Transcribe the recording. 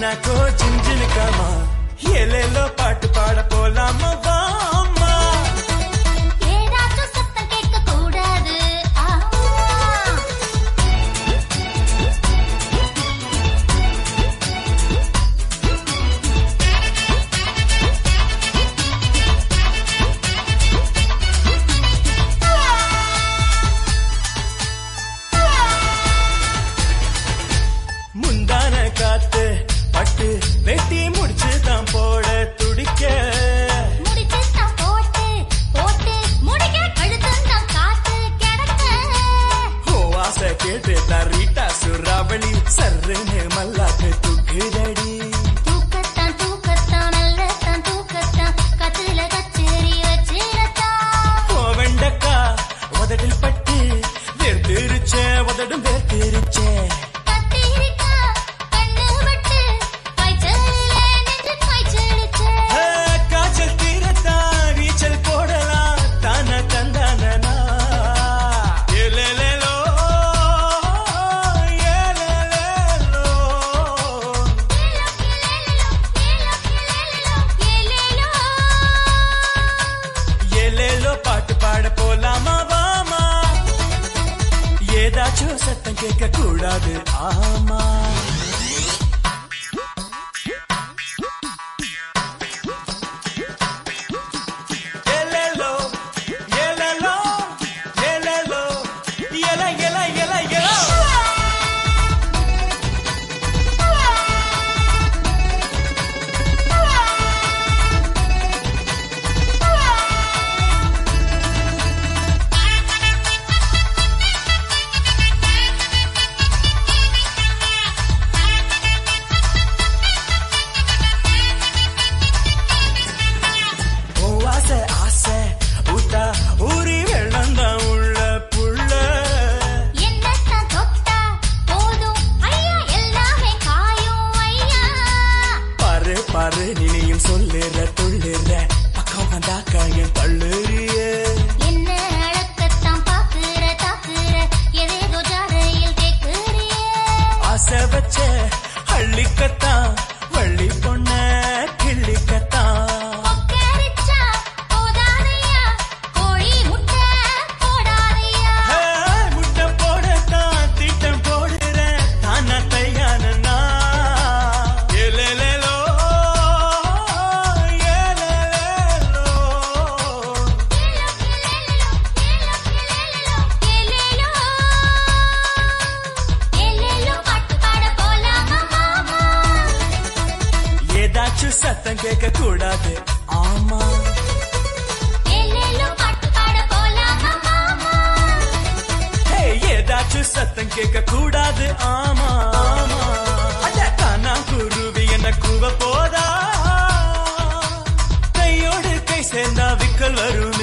நானாக்கோ ஜிஞ்சினுக்காமா ஏலேலோ பாட்டு பாட போலாமா வாமா ஏதாச்சும் சத்தம் கேட்க கூடாது முந்தான காத்து பட்டு வெட்டி முடிச்சு தான் போட துடிக்க முடிச்சு தான் போட்டு போட்டு முடிக்க கழுத்தம் காத்து கிடக்க ஓ ஆசை கேட்டு தரீட்டா சுறாவளி சர்ருன்னு மல்லாக்கு துக்குதடி தூக்கத்தான் தூக்கத்தான் நல்லத்தான் தூக்கத்தான் கத்துல கச்சேரி வச்சிடத்தான் ஓ வெண்டக்கா உதட்டில் பட்டு வேர்த்திருச்சே உதடும் வேர்த்திருச்சே கத்திரிக்கா கண்ணு விட்டு காய்ச்சலிலே நெஞ்சு காய்ச்சலிச்சே ஆ, காய்ச்சல் தீரத்தான் நீச்சல் போடலாம் தான தந்தானா ஏலேலேலோ ஏலேலேலோ ஏலேலோ பாட்டு பாட போலாமா வாமா ஏதாச்சும் சத்தம் கேட்க கூடாது ஆமா ஏலேலோ ஏலேலோ ஏலேலோ ஏல ஏல ஏல ஏலோ ஓ ஆசை ஆசை ஊத்தா ஊறி வெள்ளந்தான் உள்ள புள்ள என்னத்தான் தொட்டா போதும் ஐயா எல்லாமே காயும் ஐயா பாரு பாரு நினையும் சொல்லுற துள்ளுற பக்கம் வந்தாக்கா என் பள்ளுறிய என்ன அழக்கத்தான் பாக்குற தாக்குற எதேதோ ஜாடையில் கேக்குறியே ஆசை வச்ச அள்ளிக்கத்தான் வள்ளி பொண்ண கிள்ளிக்கத்தான் கொக்கரிச்சா போதாதையா கோழி முட்டை போடாதையா ஹே, முட்டை போடத்தான் திட்டம் போடுறேன் தானா தையானா ஏலேலேலோ ஏலேலேலோ ஏலேலோ ஏலேலோ பாட்டு பாட போலாமா மாமா ஏதாச்சும் சத்தம் கேட்க கூடாது ஆமா ஏலேலோ பாட்டு பாட போலாமா மாமா ஹே, ஏதாச்சும் சத்தம் கேட்க கூடாது ஆமா ஆமா அட தானா குருவி என்ன கூவ போதா கையோடு கை சேர்ந்தா விக்கல் வரும்